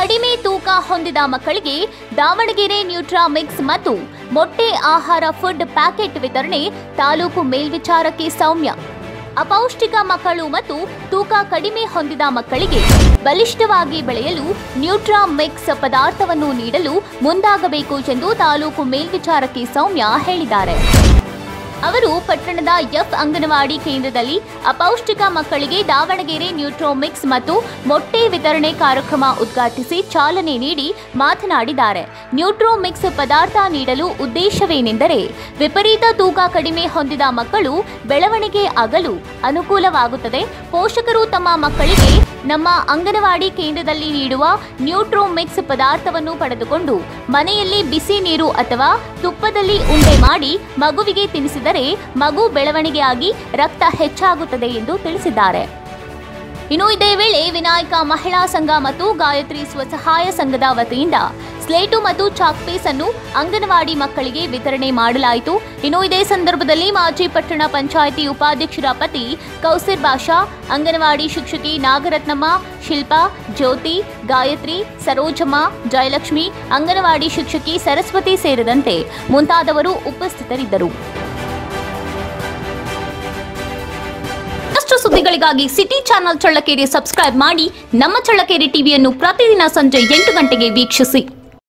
ಕಡಿಮೆ ತೂಕ ಹೊಂದಿದ ಮಕ್ಕಳಿಗೆ ದಾವಣಗೆರೆ ನ್ಯೂಟ್ರಾ ಮಿಕ್ಸ್ ಮತ್ತು ಮೊಟ್ಟೆ ಆಹಾರ ಫುಡ್ ಪ್ಯಾಕೆಟ್ ವಿತರಣೆ ತಾಲೂಕು ಮೇಲ್ವಿಚಾರಕಿ ಸೌಮ್ಯ ಅಪೌಷ್ಟಿಕ ಮಕ್ಕಳು ಮತ್ತು ತೂಕ ಕಡಿಮೆ ಹೊಂದಿದ ಮಕ್ಕಳಿಗೆ ಬಲಿಷ್ಠವಾಗಿ ಬೆಳೆಯಲು ನ್ಯೂಟ್ರಾ ಮಿಕ್ಸ್ ಪದಾರ್ಥವನ್ನು ನೀಡಲು ಮುಂದಾಗಬೇಕು ಎಂದು ತಾಲೂಕು ಮೇಲ್ವಿಚಾರಕಿ ಸೌಮ್ಯ ಹೇಳಿದ್ದಾರೆ ಅವರು ಪಟ್ಟಣದ ಎಫ್ ಅಂಗನವಾಡಿ ಕೇಂದ್ರದಲ್ಲಿ ಅಪೌಷ್ಟಿಕ ಮಕ್ಕಳಿಗೆ ದಾವಣಗೆರೆ ನ್ಯೂಟ್ರೋಮಿಕ್ಸ್ ಮತ್ತು ಮೊಟ್ಟೆ ವಿತರಣೆ ಕಾರ್ಯಕ್ರಮ ಉದ್ಘಾಟಿಸಿ ಚಾಲನೆ ನೀಡಿ ಮಾತನಾಡಿದ್ದಾರೆ ನ್ಯೂಟ್ರೋಮಿಕ್ಸ್ ಪದಾರ್ಥ ನೀಡಲು ಉದ್ದೇಶವೇನೆಂದರೆ ವಿಪರೀತ ತೂಕ ಕಡಿಮೆ ಹೊಂದಿದ ಮಕ್ಕಳು ಬೆಳವಣಿಗೆ ಆಗಲು ಅನುಕೂಲವಾಗುತ್ತದೆ ಪೋಷಕರು ತಮ್ಮ ಮಕ್ಕಳಿಗೆ ನಮ್ಮ ಅಂಗನವಾಡಿ ಕೇಂದ್ರದಲ್ಲಿ ನೀಡುವ ನ್ಯೂಟ್ರೋಮಿಕ್ಸ್ ಪದಾರ್ಥವನ್ನು ಪಡೆದುಕೊಂಡು ಮನೆಯಲ್ಲಿ ಬಿಸಿ ನೀರು ಅಥವಾ ತುಪ್ಪದಲ್ಲಿ ಉಂಡೆ ಮಾಡಿ ಮಗುವಿಗೆ ತಿನ್ನಿಸಿದರೆ ಮಗು ಬೆಳವಣಿಗೆಯಾಗಿ ರಕ್ತ ಹೆಚ್ಚಾಗುತ್ತದೆ ಎಂದು ತಿಳಿಸಿದ್ದಾರೆ ಇನ್ನು ಇದೇ ವೇಳೆ ವಿನಾಯಕ ಮಹಿಳಾ ಸಂಘ ಮತ್ತು ಗಾಯತ್ರಿ ಸ್ವಸಹಾಯ ಸಂಘದ ವತಿಯಿಂದ ಸ್ಲೇಟು ಮತ್ತು ಚಾಕ್ ಪೀಸ್ ಅನ್ನು ಅಂಗನವಾಡಿ ಮಕ್ಕಳಿಗೆ ವಿತರಣೆ ಮಾಡಲಾಯಿತು ಇನ್ನು ಇದೇ ಸಂದರ್ಭದಲ್ಲಿ ಮಾಜಿ ಪಟ್ಟಣ ಪಂಚಾಯಿತಿ ಉಪಾಧ್ಯಕ್ಷರ ಪತಿ ಕೌಸಿರ್ ಬಾಷಾ ಅಂಗನವಾಡಿ ಶಿಕ್ಷಕಿ ನಾಗರತ್ನಮ್ಮ ಶಿಲ್ಪಾ ಜ್ಯೋತಿ ಗಾಯತ್ರಿ ಸರೋಜಮ್ಮ ಜಯಲಕ್ಷ್ಮಿ ಅಂಗನವಾಡಿ ಶಿಕ್ಷಕಿ ಸರಸ್ವತಿ ಸೇರಿದಂತೆ ಮುಂತಾದವರು ಉಪಸ್ಥಿತರಿದ್ದರು ಮತ್ತಷ್ಟು ಸುದ್ದಿಗಳಿಗಾಗಿ ಸಿಟಿ ಚಾನೆಲ್ ಚಳ್ಳಕೆರೆ ಸಬ್ಸ್ಕ್ರೈಬ್ ಮಾಡಿ ನಮ್ಮ ಚಳ್ಳಕೆರೆ ಟಿವಿಯನ್ನು ಪ್ರತಿದಿನ ಸಂಜೆ ಎಂಟು ಗಂಟೆಗೆ ವೀಕ್ಷಿಸಿ